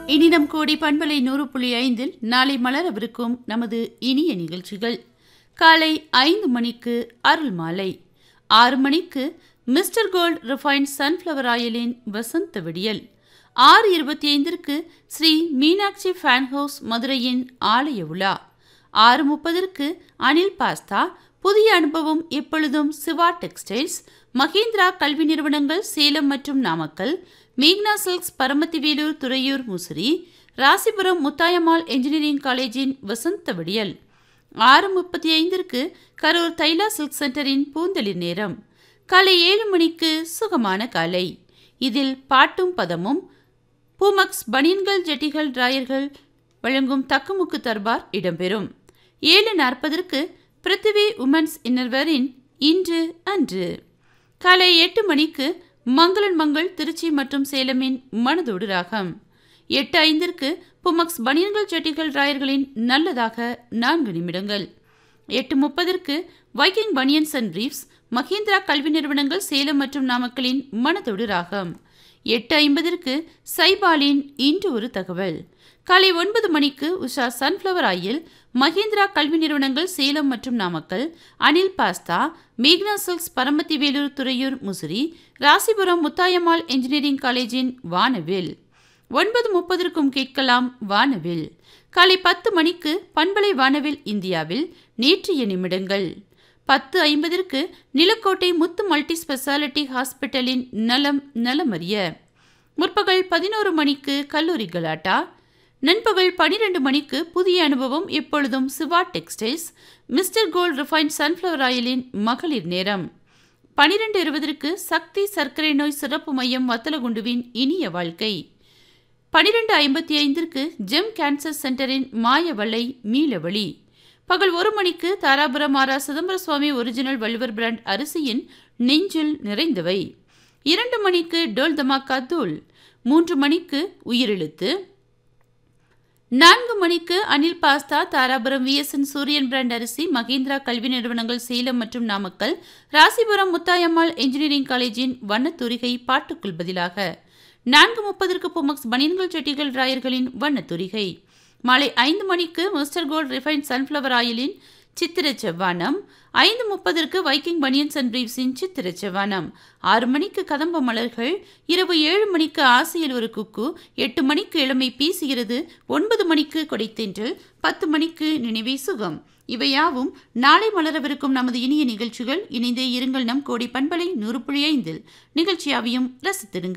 இனிதம் கோடி பண்பலை நூறு புள்ளி ஐந்தில் நாளை மலரவிருக்கும் நமது இனிய நிகழ்ச்சிகள் காலை ஐந்து மணிக்கு அருள் மாலை ஆறு மணிக்கு மிஸ்டர் கோல்ட் ரிஃபைன்ட் சன்ஃப்ளவர் ஆயிலின் வசந்த விடியல் ஆறு இருபத்தி ஐந்திற்கு ஸ்ரீ மீனாட்சி ஃபேன் ஹவுஸ் மதுரையின் ஆலய உலா ஆறு முப்பதற்கு அனில் பாஸ்தா புதிய அனுபவம் எப்பொழுதும் சிவா டெக்ஸ்டைல்ஸ் மகேந்திரா கல்வி நிறுவனங்கள் சேலம் மற்றும் நாமக்கல் மீக்னா சில்க்ஸ் பரமத்திவேலூர் துறையூர் முசிறி ராசிபுரம் முத்தாயம்மாள் என்ஜினியரிங் காலேஜின் வசந்த விடியல் ஆறு முப்பத்தி ஐந்திற்கு கரூர் தைலா சில்க் சென்டரின் பூந்தளிர் நேரம் காலை ஏழு மணிக்கு சுகமான காலை இதில் பாட்டும் பதமும் பூமக்ஸ் பனியன்கள் ஜெட்டிகள் டிராயர்கள் வழங்கும் தக்குமுக்கு தர்பார் இடம்பெறும் ஏழு நாற்பதற்கு பிருத்திவி உமன்ஸ் இன்னர்வேரின் இன்று அன்று காலை எட்டு மணிக்கு மங்களன் மங்கள் திருச்சி மற்றும் சேலமின் மனதோடு ராகம் எட்டு ஐந்திற்கு புமக்ஸ் பனியன்கள் ஜெட்டிகள் டிராயர்களின் நல்லதாக நான்கு நிமிடங்கள் எட்டு முப்பதற்கு Viking banians and reefs Mahendra கல்வி நிறுவனங்கள் சேலம் மற்றும் நாமக்கலின் மனதோடு ராகம் எட்டு ஐம்பதற்கு சைபாலின் இன்று ஒரு தகவல் காலை ஒன்பது மணிக்கு உஷா சன்ஃப்ளவர் ஆயில் மகேந்திரா கல்வி நிறுவனங்கள் சேலம் மற்றும் நாமக்கல் அனில் பாஸ்தா மேக்னா சில்க்ஸ் பரமத்தி வேலூர் துறையூர் முசிறி ராசிபுரம் முத்தாயம்மாள் என்ஜினியரிங் காலேஜின் வானவில் ஒன்பது முப்பதற்கும் கேட்கலாம் வானவில் காலை பத்து மணிக்கு பண்பலை வானவில் இந்தியாவில் நேற்றைய நிமிடங்கள் பத்து ஐம்பதற்கு நிலக்கோட்டை முத்து மல்டி ஸ்பெஷாலிட்டி ஹாஸ்பிட்டலின் நலம் நலமறிய முற்பகல் பதினோரு மணிக்கு கல்லூரி கலாட்டா நண்பகல் பனிரெண்டு மணிக்கு புதிய அனுபவம் எப்பொழுதும் Siva textiles Mister Gold refined sunflower ஆயிலின் மகளிர் நேரம் பனிரெண்டு இருபதற்கு சக்தி சர்க்கரை நோய் சிறப்பு மையம் வத்தலகுண்டுவின் இனிய வாழ்க்கை பனிரெண்டு ஐம்பத்தி ஐந்திற்கு ஜெம் கேன்சர் சென்டரின் மாயவளை மீளவழி பகல் ஒரு மணிக்கு தாராபுரம் ஆரா சிதம்பர சுவாமி ஒரிஜினல் வள்ளுவர் பிராண்ட் அரிசியின் நெஞ்சில் நிறைந்தவை இரண்டு மணிக்கு டோல் தமாக்கா தூள் மூன்று மணிக்கு உயிரெழுத்து நான்கு மணிக்கு Anil pasta Dharapuram VSN Suriyan brand அரிசி மகேந்திரா கல்வி நிறுவனங்கள் சேலம் மற்றும் நாமக்கல் ராசிபுரம் முத்தாயம்மாள் என்ஜினியரிங் காலேஜின் வண்ணத்துரிகை பாட்டுக்குள் பதிலாக நான்கு முப்பதற்கு புமக்ஸ் பனியன்கள் செட்டிகள் ராயர்களின் வண்ணத்துரிகை மாலை ஐந்து மணிக்கு மிஸ்டர் கோல்ட் ரிஃபைன்ட் சன்ஃப்ளவர் ஆயிலின் சித்திர செவ்வானம் ஐந்து முப்பதற்கு வைக்கிங் பனியன்ஸ் அண்ட் பிரீவ்ஸின் சித்திர செவ்வானம் ஆறு மணிக்கு கதம்ப மலர்கள் இரவு ஏழு மணிக்கு ஆசையில் ஒரு குக்கு எட்டு மணிக்கு இளமை பீசுகிறது ஒன்பது மணிக்கு கொடைத்தென்றல் பத்து மணிக்கு நினைவே சுகம் இவையாவும் நாளை மலரவிருக்கும் நமது இனிய நிகழ்ச்சிகள் இணைந்தே இருங்கள் நம் கோடி பண்பலை நூறு புள்ளி ஐந்தில் நிகழ்ச்சியாவையும் ரசித்திருங்கள்